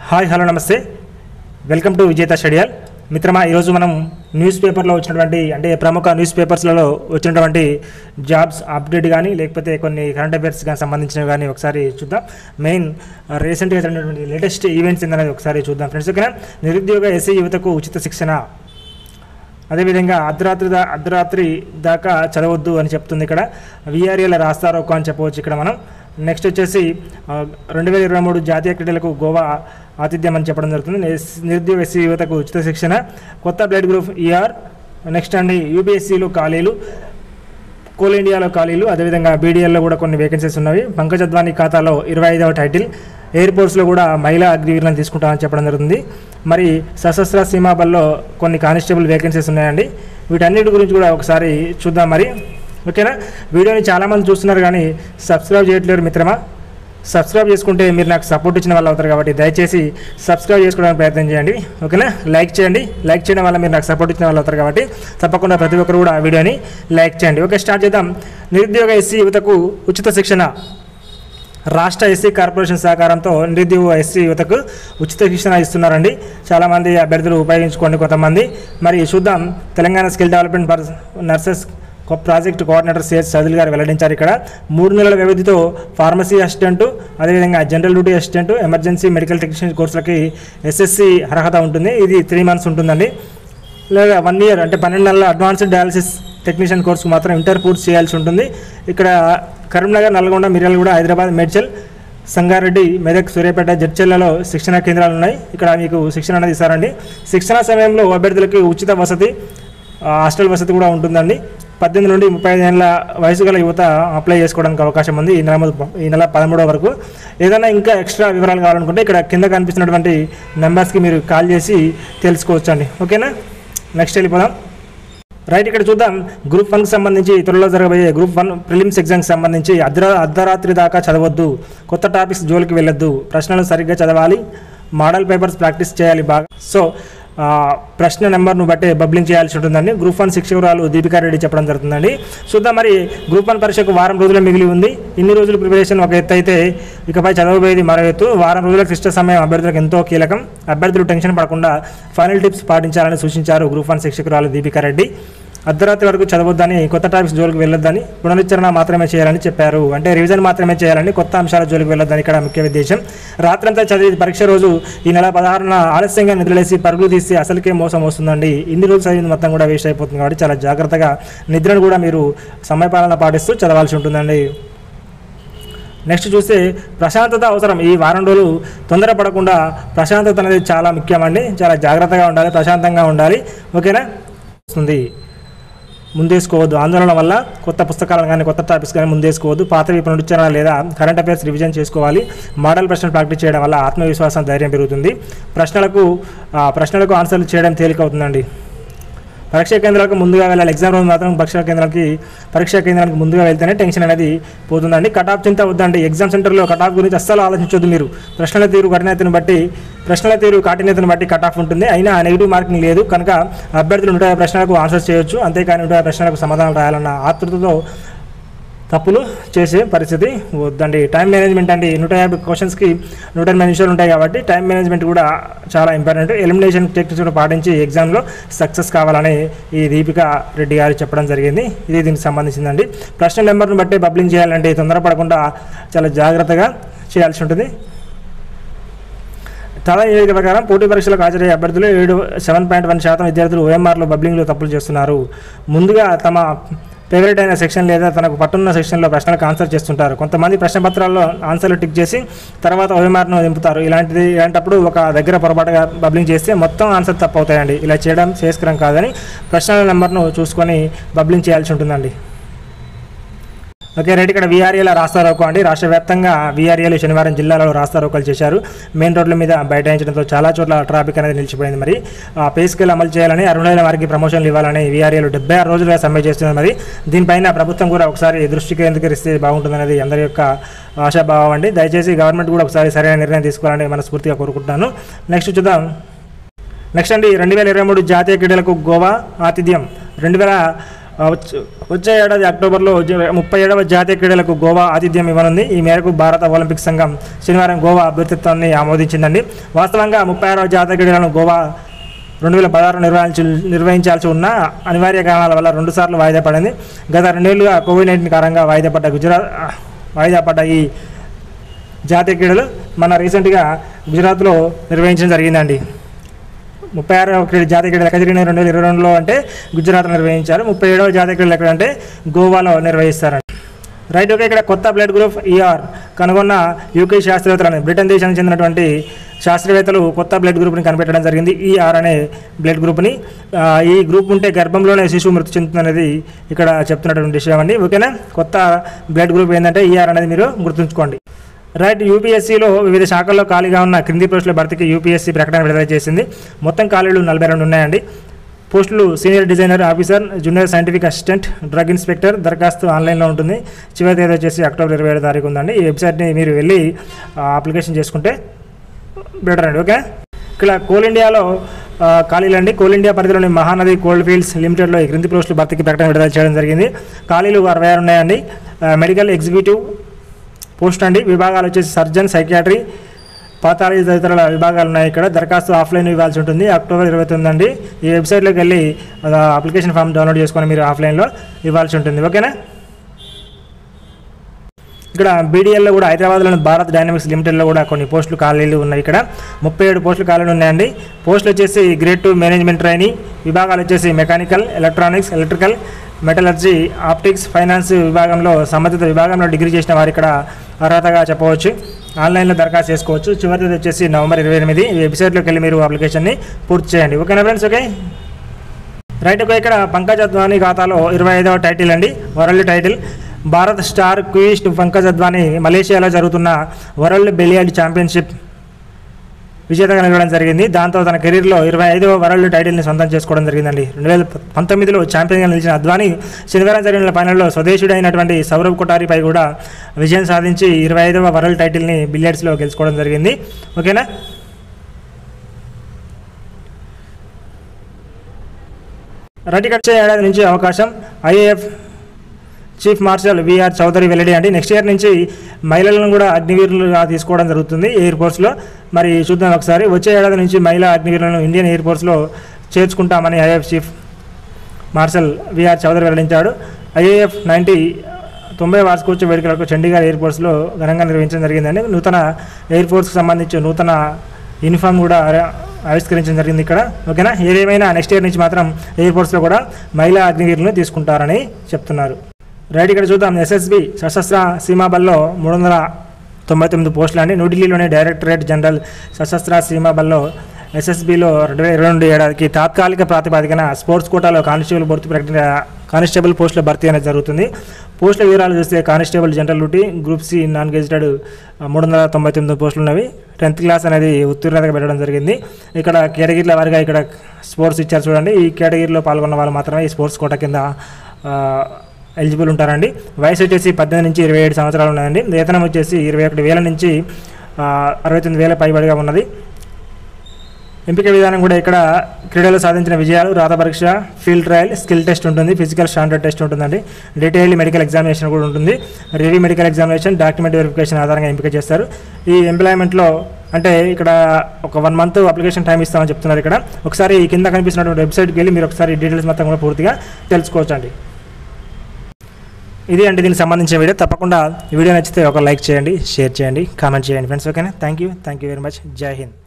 hi hello నమస్తే welcome to Vijetha షడియాల్ మిత్రమా ఈరోజు మనం న్యూస్ పేపర్లో వచ్చినటువంటి అంటే ప్రముఖ న్యూస్ పేపర్స్లలో వచ్చినటువంటి జాబ్స్ అప్డేట్ కానీ లేకపోతే కొన్ని కరెంట్ అఫైర్స్ కానీ సంబంధించినవి కానీ ఒకసారి చూద్దాం మెయిన్ రీసెంట్గా జరిగినటువంటి లేటెస్ట్ ఈవెంట్స్ ఏందనేది ఒకసారి చూద్దాం ఫ్రెండ్స్ ఓకేనా నిరుద్యోగ ఎస్సీ యువతకు ఉచిత శిక్షణ అదేవిధంగా అర్ధరాత్రి దా అర్ధరాత్రి దాకా చదవద్దు అని చెప్తుంది ఇక్కడ విఆర్ఏల రాస్తారోకో అని చెప్పవచ్చు ఇక్కడ మనం నెక్స్ట్ వచ్చేసి రెండు వేల ఇరవై మూడు జాతీయ క్రీడలకు గోవా ఆతిథ్యం అని చెప్పడం జరుగుతుంది ఎస్- నిరుద్యోగ ఎస్సీ యువతకు ఉచిత శిక్షణ కొత్త బ్లడ్ గ్రూప్ ఈఆర్ నెక్స్ట్ అండి యూపీఎస్సీలు ఖాళీలు కోల్ ఇండియాలో ఖాళీలు అదేవిధంగా బీడీఎల్లో కూడా కొన్ని వేకెన్సీస్ ఉన్నవి పంకజ్ అద్వానీ ఖాతాలో ఇరవై ఐదవ టైటిల్ ఎయిర్పోర్ట్స్లో కూడా మహిళా అగ్నివీరులను తీసుకుంటామని చెప్పడం జరుగుతుంది మరి సశస్త్ర సీమాబల్లో కొన్ని కానిస్టేబుల్ వేకెన్సీస్ ఉన్నాయండి వీటన్నిటి గురించి కూడా ఒకసారి చూద్దాం మరి ఓకేనా వీడియోని చాలామంది చూస్తున్నారు కానీ సబ్స్క్రైబ్ చేయట్లేరు మిత్రమా సబ్స్క్రైబ్ చేసుకుంటే మీరు నాకు సపోర్ట్ ఇచ్చిన వాళ్ళు అవుతారు కాబట్టి దయచేసి సబ్స్క్రైబ్ చేసుకోవడానికి ప్రయత్నం చేయండి ఓకేనా లైక్ చేయండి లైక్ చేయడం వల్ల మీరు నాకు సపోర్ట్ ఇచ్చిన వాళ్ళు అవుతారు కాబట్టి తప్పకుండా ప్రతి ఒక్కరు కూడా ఆ వీడియోని లైక్ చేయండి ఓకే స్టార్ట్ చేద్దాం నిరుద్యోగ ఎస్సీ యువతకు ఉచిత శిక్షణ రాష్ట్ర ఎస్సీ కార్పొరేషన్ సహకారంతో నిరుద్యోగ ఎస్సీ యువతకు ఉచిత శిక్షణ ఇస్తున్నారండి చాలామంది అభ్యర్థులు ఉపయోగించుకోండి కొంతమంది మరి చూద్దాం తెలంగాణ స్కిల్ డెవలప్మెంట్ పర్ నర్సెస్ కో- ప్రాజెక్ట్ కోఆర్డినేటర్ సిఎస్ సదుల్ గారు వెల్లడించారు ఇక్కడ మూడు నెలల వ్యవధితో ఫార్మసీ అసిస్టెంట్ అదేవిధంగా general duty assistant emergency medical technician కోర్సులకి ఎస్ఎస్సి అర్హత ఉంటుంది ఇది త్రీ మంత్స్ ఉంటుందండి లేదా వన్ ఇయర్ అంటే పన్నెండు నెలల అడ్వాన్స్డ్ డయాలసిస్ టెక్నీషియన్ కోర్సుకు మాత్రం ఇంటర్ పూర్తి చేయాల్సి ఉంటుంది ఇక్కడ కరీంనగర్ నల్గొండ మిర్యాలగూడ హైదరాబాద్ మేడ్చల్ సంగారెడ్డి మెదక్ సూర్యాపేట జడ్చెల్లలో శిక్షణ కేంద్రాలు ఉన్నాయి ఇక్కడ మీకు శిక్షణ అనేది ఇస్తారండి శిక్షణ సమయంలో అభ్యర్థులకి ఉచిత వసతి ఆ, హాస్టల్ వసతి కూడా ఉంటుందండి పద్దెనిమిది నుండి ముప్పై ఐదు ఏళ్ళ వయసు గల యువత అప్లై చేసుకోవడానికి అవకాశం ఉంది ఈ నెల మొద- ఈ నెల పదమూడవ వరకు ఏదైనా ఇంకా ఎక్స్ట్రా వివరాలు కావాలనుకుంటే ఇక్కడ కింద కనిపిస్తున్నటువంటి నెంబర్స్కి మీరు కాల్ చేసి తెలుసుకోవచ్చు అండి ఓకేనా నెక్స్ట్ వెళ్ళిపోదాం రైట్ ఇక్కడ చూద్దాం గ్రూప్ వన్కి సంబంధించి త్వరలో జరగబోయే గ్రూప్ వన్ ప్రిలిమ్స్ ఎగ్జామ్కి సంబంధించి అర్ధ అర్ధరాత్రి దాకా చదవద్దు కొత్త టాపిక్స్ జోలికి వెళ్ళొద్దు ప్రశ్నలు సరిగ్గా చదవాలి మోడల్ పేపర్స్ ప్రాక్టీస్ చేయాలి బాగా సో ఆ, ప్రశ్న నెంబర్ను బట్టి బబ్లింగ్ చేయాల్సి ఉంటుందండి గ్రూప్ వన్ శిక్షకురాలు దీపికా రెడ్డి చెప్పడం జరుగుతుందండి చూద్దాం మరి గ్రూప్ వన్ పరీక్షకు వారం రోజులే మిగిలి ఉంది ఇన్ని రోజులు ప్రిపరేషన్ ఒక ఎత్తు అయితే ఇకపై చదవబోయేది మరో ఎత్తు వారం రోజుల క్లిష్ట సమయం అభ్యర్థులకు ఎంతో కీలకం అభ్యర్థులు టెన్షన్ పడకుండా ఫైనల్ టిప్స్ పాటించాలని సూచించారు గ్రూప్ వన్ శిక్షకురాలు దీపికా రెడ్డి అర్ధరాత్రి వరకు చదవద్దని కొత్త టాపిక్స్ జోలికి వెళ్ళొద్దని పునరుచ్చరణ మాత్రమే చేయాలని చెప్పారు అంటే రివిజన్ మాత్రమే చేయాలని కొత్త అంశాల జోలికి వెళ్ళొద్దని ఇక్కడ ముఖ్య ఉద్దేశం రాత్రంతా చదివి పరీక్ష రోజు ఈ నెల పదహారున ఆలస్యంగా నిద్రలేసి పరుగులు తీసి అసలుకే మోసం వస్తుందండి ఇన్ని రోజులు చదివింది మొత్తం కూడా వేస్ట్ అయిపోతుంది కాబట్టి చాలా జాగ్రత్తగా నిద్రను కూడా మీరు సమయపాలన పాటిస్తూ చదవాల్సి ఉంటుందండి నెక్స్ట్ చూస్తే ప్రశాంతత అవసరం ఈ వారం రోజులు తొందరపడకుండా ప్రశాంతత అనేది చాలా ముఖ్యమండి చాలా జాగ్రత్తగా ఉండాలి ప్రశాంతంగా ఉండాలి ఓకేనా వస్తుంది ముందేసుకోవద్దు ఆందోళన వల్ల కొత్త పుస్తకాలను కానీ కొత్త టాపిక్స్ కానీ ముందేసుకోవద్దు పాతవి పునరుచ్చరణ లేదా కరెంట్ అఫైర్స్ రివిజన్ చేసుకోవాలి మోడల్ ప్రశ్నలు ప్రాక్టీస్ చేయడం వల్ల ఆత్మవిశ్వాసం ధైర్యం పెరుగుతుంది ప్రశ్నలకు ఆ, ప్రశ్నలకు ఆన్సర్లు చేయడం తేలికవుతుందండి పరీక్షా కేంద్రాలకు ముందుగా వెళ్ళాలి ఎగ్జామ్ రోజు మాత్రం పరీక్షా కేంద్రానికి పరీక్షా కేంద్రానికి ముందుగా వెళ్తేనే టెన్షన్ అనేది పోతుందండి కటాఫ్ చింత వద్దండి ఎగ్జామ్ సెంటర్లో కటాఫ్ గురించి అస్సలు ఆలోచించొద్దు మీరు ప్రశ్నల తీరు కఠినతను బట్టి ప్రశ్నల తీరు కాఠిన్యతను బట్టి కటాఫ్ ఉంటుంది అయినా నెగిటివ్ మార్కింగ్ లేదు కనుక అభ్యర్థులు నూట యాభై ప్రశ్నలకు ఆన్సర్ చేయొచ్చు అంతేకాని నూట యాభై ప్రశ్నలకు సమాధానం రాయాలన్న ఆతృతతో తప్పులు చేసే పరిస్థితి వద్దండి టైం మేనేజ్మెంట్ అండి నూట యాభై క్వశ్చన్స్కి నూట ఎనభై నిమిషాలు ఉంటాయి కాబట్టి టైం మేనేజ్మెంట్ కూడా చాలా ఇంపార్టెంట్ ఎలిమినేషన్ టెక్నిక్స్ కూడా పాటించి ఎగ్జామ్లో సక్సెస్ కావాలని ఈ దీపిక రెడ్డి గారు చెప్పడం జరిగింది ఇది దీనికి సంబంధించిందండి ప్రశ్న నెంబర్ను బట్టి బబ్లింగ్ చేయాలంటే తొందరపడకుండా చాలా జాగ్రత్తగా చేయాల్సి ఉంటుంది తల నివేదిక ప్రకారం పోటీ పరీక్షలకు హాజరయ్యే అభ్యర్థులు ఏడు సెవెన్ పాయింట్ వన్ శాతం విద్యార్థులు ఓఎంఆర్లో బబ్లింగ్లో తప్పులు చేస్తున్నారు ముందుగా తమ ఫేవరెట్ అయిన సెక్షన్ లేదా తనకు పట్టున్న సెక్షన్లో ప్రశ్నలకు ఆన్సర్ చేస్తుంటారు కొంతమంది ప్రశ్న పత్రాల్లో ఆన్సర్లు టిక్ చేసి తర్వాత ఓఎంఆర్ను నింపుతారు ఇలాంటిది ఇలాంటప్పుడు ఒక దగ్గర పొరపాటుగా బబ్లింగ్ చేస్తే మొత్తం ఆన్సర్ తప్పు అవుతాయండి ఇలా చేయడం శ్రేయస్కరం కాదని ప్రశ్నల నెంబర్ను చూసుకొని బబ్లింగ్ చేయాల్సి ఉంటుందండి ఓకే రైట్ ఇక్కడ వీఆర్ఏల రాస్తారోకో అండి రాష్ట్ర వ్యాప్తంగా వీఆర్ఏలు శనివారం జిల్లాలో రాస్తారోకోలు చేశారు మెయిన్ రోడ్ల మీద బైఠాయించడంతో చాలా చోట్ల ట్రాఫిక్ అనేది నిలిచిపోయింది మరి ఆ, పే స్కేల్ అమలు చేయాలని అర్హులైన వారికి ప్రమోషన్లు ఇవ్వాలని వీఆర్ఏలు డెబ్బై ఆరు రోజులుగా సమ్మె చేస్తున్నారు మరి దీనిపైన ప్రభుత్వం కూడా ఒకసారి దృష్టి కేంద్రీకరిస్తే బాగుంటుందనేది అందరి యొక్క ఆశాభావం అండి దయచేసి గవర్నమెంట్ కూడా ఒకసారి సరైన నిర్ణయం తీసుకోవాలని మనస్ఫూర్తిగా కోరుకుంటున్నాను నెక్స్ట్ చూద్దాం నెక్స్ట్ అండి రెండు వేల ఇరవై మూడు జాతీయ క్రీడలకు గోవా ఆతిథ్యం రెండు వేల ఆ, వచ్చే- వచ్చే ఏడాది అక్టోబర్లో జ- ముప్పై ఏడవ జాతీయ క్రీడలకు గోవా ఆతిథ్యం ఇవ్వనుంది ఈ మేరకు భారత ఒలింపిక్ సంఘం శనివారం గోవా అభ్యర్థిత్వాన్ని ఆమోదించిందండి వాస్తవంగా ముప్పై ఆరవ జాతీయ క్రీడలను గోవా రెండు వేల పదహారు నిర్వహించి నిర్వహించాల్సి ఉన్న అనివార్య కారణాల వల్ల రెండుసార్లు వాయిదా పడింది గత రెండేళ్లుగా కోవిడ్ నైన్టీన్ కారణంగా వాయిదా పడ్డ గుజరాత్ ఆ, వాయిదా పడ్డ ఈ జాతీయ క్రీడలు మన రీసెంట్గా గుజరాత్లో నిర్వహించడం జరిగిందండి ముప్పై ఆరవ క్రీడ జాతీయ క్రీడలు ఎక్కడ జరిగినాయి రెండు వేల ఇరవై రెండులో అంటే గుజరాత్లో నిర్వహించారు ముప్పై ఏడవ జాతీయ క్రీడలు ఎక్కడంటే గోవాలో నిర్వహిస్తారండి రైట్ ఓకే ఇక్కడ కొత్త బ్లడ్ గ్రూప్ ఈఆర్ కనుగొన్న యూకే శాస్త్రవేత్తలను బ్రిటన్ దేశానికి చెందినటువంటి శాస్త్రవేత్తలు కొత్త బ్లడ్ గ్రూప్ని కనిపెట్టడం జరిగింది ఈఆర్ అనే బ్లడ్ గ్రూప్ని ఆ, ఈ గ్రూప్ ఉంటే గర్భంలోనే శిశువు మృతి చెందుతుందనేది ఇక్కడ చెప్తున్నటువంటి విషయం అండి ఓకేనా కొత్త బ్లడ్ గ్రూప్ ఏంటంటే ఈఆర్ అనేది మీరు గుర్తుంచుకోండి రైట్ యూపీఎస్సీలో వివిధ శాఖల్లో ఖాళీగా ఉన్న క్రింది పోస్టుల భర్తీకి యూపీఎస్సీ ప్రకటన విడుదల చేసింది మొత్తం ఖాళీలు నలభై రెండు ఉన్నాయండి పోస్టులు senior designer officer junior scientific assistant drug inspector దరఖాస్తు ఆన్లైన్లో ఉంటుంది చివరి తేదీ వచ్చేసి అక్టోబర్ ఇరవై ఏడు తారీఖు ఉందండి ఈ వెబ్సైట్ని మీరు వెళ్ళి ఆ, అప్లికేషన్ చేసుకుంటే బెటర్ అండి ఓకే ఇక్కడ కోల్ ఇండియాలో ఆ, ఖాళీలు అండి కోల్ ఇండియా పరిధిలోని మహానది కోల్డ్ ఫీల్డ్స్ లిమిటెడ్లో ఈ క్రింది పోస్టులు భర్తీకి ప్రకటన విడుదల చేయడం జరిగింది ఖాళీలు అరవై ఆరు ఉన్నాయండి ఆ, మెడికల్ ఎగ్జిక్యూటివ్ పోస్ట్ అండి విభాగాలు వచ్చేసి సర్జన్ సైకియాట్రీ పాతాళీ తదితర విభాగాలు ఉన్నాయి ఇక్కడ దరఖాస్తు ఆఫ్లైన్ ఇవ్వాల్సి ఉంటుంది అక్టోబర్ ఇరవై తొమ్మిది అండి ఈ వెబ్సైట్లోకి వెళ్ళి ఆ, అప్లికేషన్ ఫామ్ డౌన్లోడ్ చేసుకొని మీరు ఆఫ్లైన్లో ఇవ్వాల్సి ఉంటుంది ఓకేనా ఇక్కడ బీడీఎల్లో కూడా హైదరాబాద్లోని భారత్ డైనమిక్స్ లిమిటెడ్లో కూడా కొన్ని పోస్టులు ఖాళీలు ఉన్నాయి ఇక్కడ ముప్పై ఏడు పోస్టులు ఖాళీలు ఉన్నాయండి పోస్టులు వచ్చేసి గ్రేడ్ టూ మేనేజ్మెంట్ ట్రైనింగ్ విభాగాలు వచ్చేసి mechanical electronics electrical metallurgy optics finance విభాగంలో సంబంధిత విభాగంలో డిగ్రీ చేసిన వారు ఇక్కడ అర్హతగా చెప్పవచ్చు ఆన్లైన్లో దరఖాస్తు చేసుకోవచ్చు చివరి తేదీ వచ్చేసి నవంబర్ ఇరవై ఎనిమిది ఈ వెబ్సైట్లోకి వెళ్ళి మీరు అప్లికేషన్ని పూర్తి చేయండి ఓకేనా ఫ్రెండ్స్ ఓకే రైట్ ఒక ఇక్కడ పంకజ్ అద్వానీ ఖాతాలో ఇరవై ఐదవ టైటిల్ అండి world title Bharat star cueist Pankaj Advani మలేషియాలో జరుగుతున్న వరల్డ్ బిలియర్డ్ ఛాంపియన్షిప్ విజేతగా నిలవడం జరిగింది దాంతో తన కెరీర్లో ఇరవై ఐదవ వరల్డ్ టైటిల్ని సొంతం చేసుకోవడం జరిగిందండి రెండు వేల పంతొమ్మిదిలో ఛాంపియన్గా నిలిచిన అద్వానీ శనివారం జరిగిన ఫైనల్లో స్వదేశుడైనటువంటి సౌరవ్ కొటారిపై కూడా విజయం సాధించి ఇరవై ఐదవ వరల్డ్ టైటిల్ని బిలియర్డ్స్లో గెలుచుకోవడం జరిగింది ఓకేనా రైట్ ఇక్కడ వచ్చే ఏడాది నుంచి అవకాశం IAF chief marshal V R Chaudhari వెల్లడి అండి నెక్స్ట్ ఇయర్ నుంచి మహిళలను కూడా అగ్నివీరులుగా తీసుకోవడం జరుగుతుంది ఎయిర్ ఫోర్స్లో మరి చూద్దాం ఒకసారి వచ్చే ఏడాది నుంచి మహిళా అగ్నివీరులను ఇండియన్ ఎయిర్ ఫోర్స్లో చేర్చుకుంటామని IAF chief marshal V R Chaudhari వెల్లడించాడు ఐఏఎఫ్ నైంటీ తొంభై వార్షికోత్సవ వేడుకలకు చండీగఢ్ ఎయిర్ ఫోర్స్లో ఘనంగా నిర్వహించడం జరిగిందండి నూతన ఎయిర్ ఫోర్స్కి సంబంధించి నూతన యూనిఫామ్ కూడా ఆర- ఆవిష్కరించడం జరిగింది ఇక్కడ ఓకేనా ఏదేమైనా నెక్స్ట్ ఇయర్ నుంచి మాత్రం ఎయిర్ ఫోర్స్లో కూడా మహిళా అగ్నివీరులను తీసుకుంటారని చెప్తున్నారు రైట్ ఇక్కడ చూద్దాం ఎస్ఎస్బి సశస్త్ర సీమాబల్లో మూడు వందల తొంభై తొమ్మిది పోస్టులు అండి న్యూఢిల్లీలోని డైరెక్టరేట్ జనరల్ సశస్త్ర సీమాబల్లో ఎస్ఎస్బిలో రెండు వేల ఇరవై రెండు ఏడాదికి తాత్కాలిక ప్రాతిపదికన స్పోర్ట్స్ కోటాలో కానిస్టేబుల్ భర్తీ ప్రకటన కానిస్టేబుల్ పోస్టుల భర్తీ అనేది జరుగుతుంది పోస్టుల వివరాలు చూస్తే constable general duty group C non gazetted మూడు వందల తొంభై తొమ్మిది పోస్టులు ఉన్నవి టెన్త్ క్లాస్ అనేది ఉత్తీర్ణతగా పెట్టడం జరిగింది ఇక్కడ కేటగిరీల వారిగా ఇక్కడ స్పోర్ట్స్ ఇచ్చారు చూడండి ఈ కేటగిరీలో పాల్గొన్న వాళ్ళు మాత్రమే ఈ స్పోర్ట్స్ కోట కింద ఆ, ఎలిజిబుల్ ఉంటారండి వయసు వచ్చేసి పద్దెనిమిది నుంచి ఇరవై ఏడు సంవత్సరాలు ఉన్నాయండి వేతనం వచ్చేసి ఇరవై ఒకటి వేల నుంచి ఆ, అరవై తొమ్మిది వేల పైబడిగా ఉన్నది ఎంపిక విధానం కూడా ఇక్కడ క్రీడలో సాధించిన విజయాలు రాత పరీక్ష ఫీల్డ్ ట్రయల్ స్కిల్ టెస్ట్ ఉంటుంది ఫిజికల్ స్టాండర్డ్ టెస్ట్ ఉంటుందండి డీటెయిల్ మెడికల్ ఎగ్జామినేషన్ కూడా ఉంటుంది review medical examination document verification ఆధారంగా ఎంపిక చేస్తారు ఈ ఎంప్లాయ్మెంట్లో అంటే ఇక్కడ ఒక వన్ మంత్ అప్లికేషన్ టైం ఇస్తామని చెప్తున్నారు ఇక్కడ ఒకసారి ఈ కింద కనిపిస్తున్నటువంటి వెబ్సైట్కి వెళ్ళి మీరు ఒకసారి డీటెయిల్స్ మొత్తం కూడా పూర్తిగా తెలుసుకోవచ్చండి ఇది అంటే దీనికి సంబంధించిన వీడియో తప్పకుండా ఈ వీడియో నచ్చితే ఒక లైక్ చేయండి షేర్ చేయండి కామెంట్ చేయండి ఫ్రెండ్స్ ఓకేనా thank you thank you very much జై హింద్